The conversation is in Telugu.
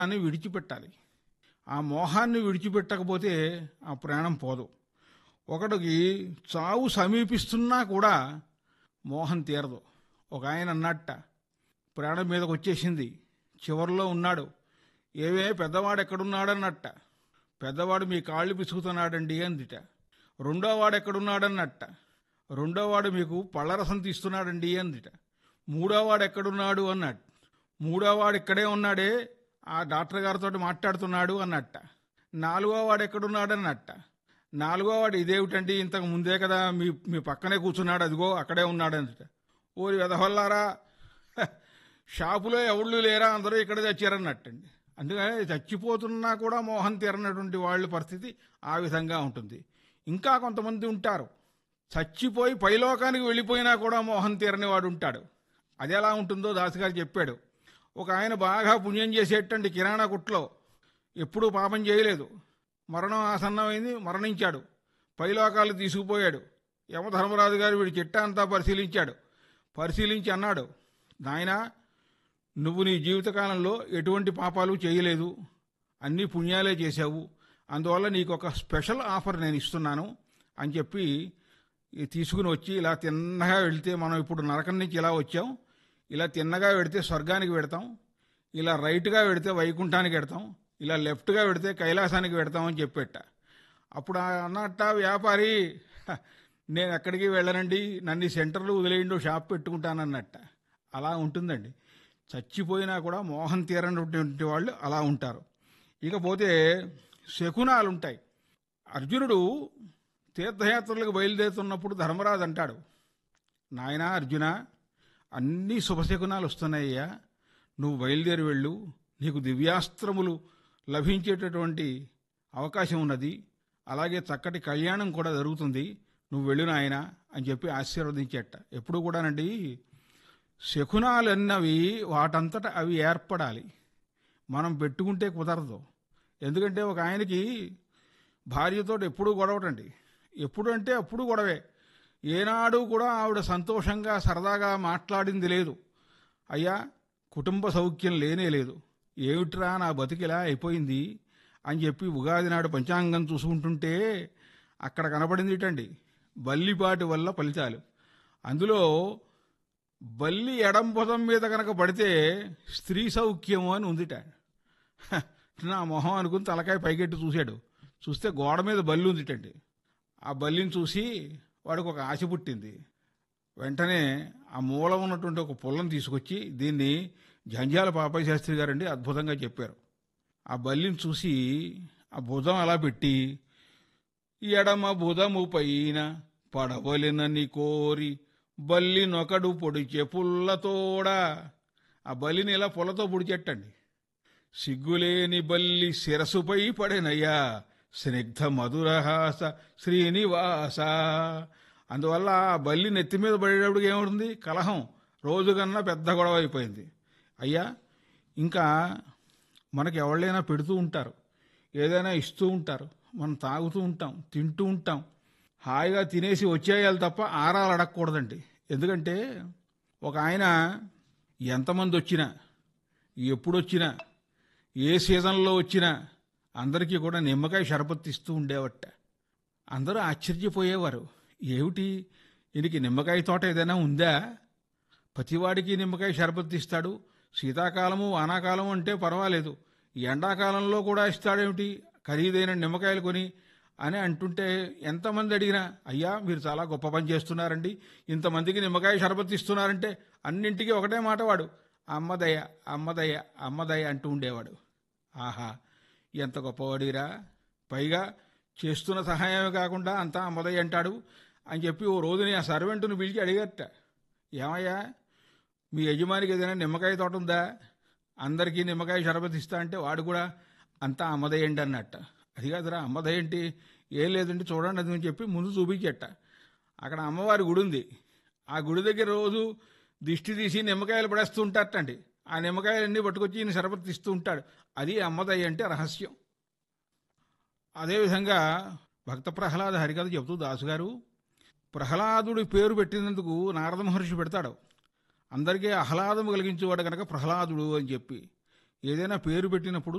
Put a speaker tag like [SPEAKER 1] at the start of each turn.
[SPEAKER 1] అని విడిచిపెట్టాలి ఆ మోహాన్ని విడిచిపెట్టకపోతే ఆ ప్రాణం పోదు ఒకటికి చావు సమీపిస్తున్నా కూడా మోహం తీరదు ఒక ఆయన అన్నట్ట ప్రాణం మీదకి వచ్చేసింది చివరిలో ఉన్నాడు ఏవే పెద్దవాడు ఎక్కడున్నాడన్నట్ట పెద్దవాడు మీ కాళ్ళు పిసుకుతున్నాడండి అందిట రెండోవాడు ఎక్కడున్నాడన్నట్ట రెండోవాడు మీకు పళ్ళరసం తీస్తున్నాడండి అందిట మూడోవాడు ఎక్కడున్నాడు అన్నట్టు మూడోవాడు ఇక్కడే ఉన్నాడే ఆ డాక్టర్ గారితో మాట్లాడుతున్నాడు అన్నట్ట నాలుగో వాడు ఎక్కడున్నాడు అన్నట్ట నాలుగో వాడు ఇదేమిటండి ఇంతకు ముందే కదా మీ మీ పక్కనే కూర్చున్నాడు అదిగో అక్కడే ఉన్నాడు అన్నట ఓరి వెదహొల్లారా హ, షాపులో ఎవళ్ళు లేరా అందరూ ఇక్కడ తెచ్చారన్నట్టండి అందుకని చచ్చిపోతున్నా కూడా మోహం తీరనటువంటి వాళ్ళ పరిస్థితి ఆ విధంగా ఉంటుంది ఇంకా కొంతమంది ఉంటారు చచ్చిపోయి పైలోకానికి వెళ్ళిపోయినా కూడా మోహం తీరని వాడు ఉంటాడు అది ఎలా ఉంటుందో దాసుగారు చెప్పాడు ఒక ఆయన బాగా పుణ్యం చేసేటండి కిరాణా కుట్లో ఎప్పుడూ పాపం చేయలేదు మరణం ఆసన్నమైంది మరణించాడు పైలోకాలు తీసుకుపోయాడు యమధర్మరాజు గారు వీడి చిట్ట అంతా పరిశీలించాడు పరిశీలించి అన్నాడు నాయనా నువ్వు నీ జీవితకాలంలో ఎటువంటి పాపాలు చేయలేదు అన్ని పుణ్యాలే చేశావు అందువల్ల నీకు ఒక స్పెషల్ ఆఫర్ నేను ఇస్తున్నాను అని చెప్పి ఈ తీసుకుని వచ్చి ఇలా తిన్నగా వెళితే మనం ఇప్పుడు నరకం నుంచి ఇలా వచ్చాం ఇలా తిన్నగా వెడితే స్వర్గానికి వెడతాం ఇలా రైట్గా వెడితే వైకుంఠానికి వెడతాం ఇలా లెఫ్ట్గా వెడితే కైలాసానికి వెడతామని చెప్పేట అప్పుడు ఆ అన్నట్ట వ్యాపారి "హ, నేను ఎక్కడికి వెళ్ళనండి నన్ను ఈ సెంటర్లో వదిలేయండి ఓ షాప్ పెట్టుకుంటానన్నట్ట అలా ఉంటుందండి చచ్చిపోయినా కూడా మోహం తీరనటువంటి వాళ్ళు అలా ఉంటారు ఇకపోతే శకునాలు ఉంటాయి అర్జునుడు తీర్థయాత్రలకు బయలుదేరుతున్నప్పుడు ధర్మరాజు అంటాడు నాయనా అర్జున అన్ని శుభశకునాలు వస్తున్నాయ్యా నువ్వు బయలుదేరి వెళ్ళు నీకు దివ్యాస్త్రములు లభించేటటువంటి అవకాశం ఉన్నది అలాగే చక్కటి కళ్యాణం కూడా జరుగుతుంది నువ్వు వెళ్ళు నాయన అని చెప్పి ఆశీర్వదించేట ఎప్పుడు కూడానండి శకునాలన్నవి వాటంతట అవి ఏర్పడాలి మనం పెట్టుకుంటే కుదరదు ఎందుకంటే ఒక ఆయనకి భార్యతో ఎప్పుడూ గొడవటండి ఎప్పుడు అంటే అప్పుడు గొడవే ఏనాడు కూడా ఆవిడ సంతోషంగా సరదాగా మాట్లాడింది లేదు అయ్యా కుటుంబ సౌఖ్యం లేనే లేదు ఏమిట్రా నా బతికిలా అయిపోయింది అని చెప్పి ఉగాది నాడు పంచాంగం చూసుకుంటుంటే అక్కడ కనపడింది ఏంటండి బల్లిపాటి వల్ల ఫలితాలు అందులో బల్లి ఎడం పొదం మీద కనుక పడితే స్త్రీ సౌఖ్యము అని ఉందిట హ, నా మొహం అనుకుని తలకాయ పైకెట్టి చూశాడు చూస్తే గోడ మీద బల్లి ఉందిటండి ఆ బల్లిని చూసి వాడికి ఒక ఆశ పుట్టింది వెంటనే ఆ మూలం ఉన్నటువంటి ఒక పుల్లను తీసుకొచ్చి దీన్ని జంజాల పాపయ్య శాస్త్రి గారండి అద్భుతంగా చెప్పారు ఆ బల్లిని చూసి ఆ భుజం అలా పెట్టి ఎడమ భుజము పైన పడవలెనని కోరి బల్లి నొకడు పొడిచే పుల్లతోడా ఆ బల్లిని ఇలా పుల్లతో పొడిచెట్టండి సిగ్గులేని బల్లి శిరసుపై పడినయ్యా స్నిగ్ధ మధురహాస శ్రీనివాస అందువల్ల ఆ బల్లి నెత్తి మీద పడేటప్పుడు ఏముంటుంది కలహం రోజు కన్నా పెద్ద గొడవ అయిపోయింది అయ్యా ఇంకా మనకి ఎవళ్ళైనా పెడుతూ ఉంటారు ఏదైనా ఇస్తూ ఉంటారు మనం తాగుతూ ఉంటాం తింటూ ఉంటాం హాయిగా తినేసి వచ్చేయాలి తప్ప ఆరాలు అడగకూడదండి ఎందుకంటే ఒక ఆయన ఎంతమంది వచ్చినా ఎప్పుడు వచ్చినా ఏ సీజన్లో వచ్చినా అందరికీ కూడా నిమ్మకాయ షరబత్ ఇస్తూ ఉండేవట అందరూ ఆశ్చర్యపోయేవారు ఏమిటి ఈయనకి నిమ్మకాయ తోట ఏదైనా ఉందా ప్రతివాడికి నిమ్మకాయ షరబత్ ఇస్తాడు శీతాకాలము వానాకాలం అంటే పర్వాలేదు ఈ ఎండాకాలంలో కూడా ఇస్తాడేమిటి ఖరీదైన నిమ్మకాయలు కొని అని అంటుంటే ఎంతమంది అడిగినా అయ్యా మీరు చాలా గొప్ప పని చేస్తున్నారండి ఇంతమందికి నిమ్మకాయ షరబత్ ఇస్తున్నారంటే అన్నింటికీ ఒకటే మాట వాడు అమ్మదయ్య అమ్మదయ్య అమ్మదయ్య అంటూ ఉండేవాడు ఆహా ఎంత గొప్పవాడిరా పైగా చేస్తున్న సహాయమే కాకుండా అంతా అమ్మదయ్య అంటాడు అని చెప్పి ఓ రోజుని ఆ సర్వెంట్ను పిలిచి అడిగట ఏమయ్యా మీ యజమానికి ఏదైనా నిమ్మకాయ తోట ఉందా అందరికీ నిమ్మకాయ షరబత్ ఇస్తా అంటే వాడు కూడా అంతా అమ్మదయ్యండి అన్నట్ట అది కాదురా అమ్మదయ్యంటి ఏం లేదండి చూడండి అది అని చెప్పి ముందు చూపించట అక్కడ అమ్మవారి గుడి ఉంది ఆ గుడి దగ్గర రోజు దిష్టి తీసి నిమ్మకాయలు పడేస్తూ ఉంటారటండి ఆ నిమ్మకాయలన్నీ పట్టుకొచ్చి ఈయన షరబత్ ఇస్తూ ఉంటాడు అది అమ్మదయ్య అంటే రహస్యం అదేవిధంగా భక్త ప్రహ్లాద హరికథ చెబుతూ దాసుగారు ప్రహ్లాదుడి పేరు పెట్టినందుకు నారద మహర్షి పెడతాడు అందరికీ ఆహ్లాదం కలిగించేవాడు కనుక ప్రహ్లాదుడు అని చెప్పి ఏదైనా పేరు పెట్టినప్పుడు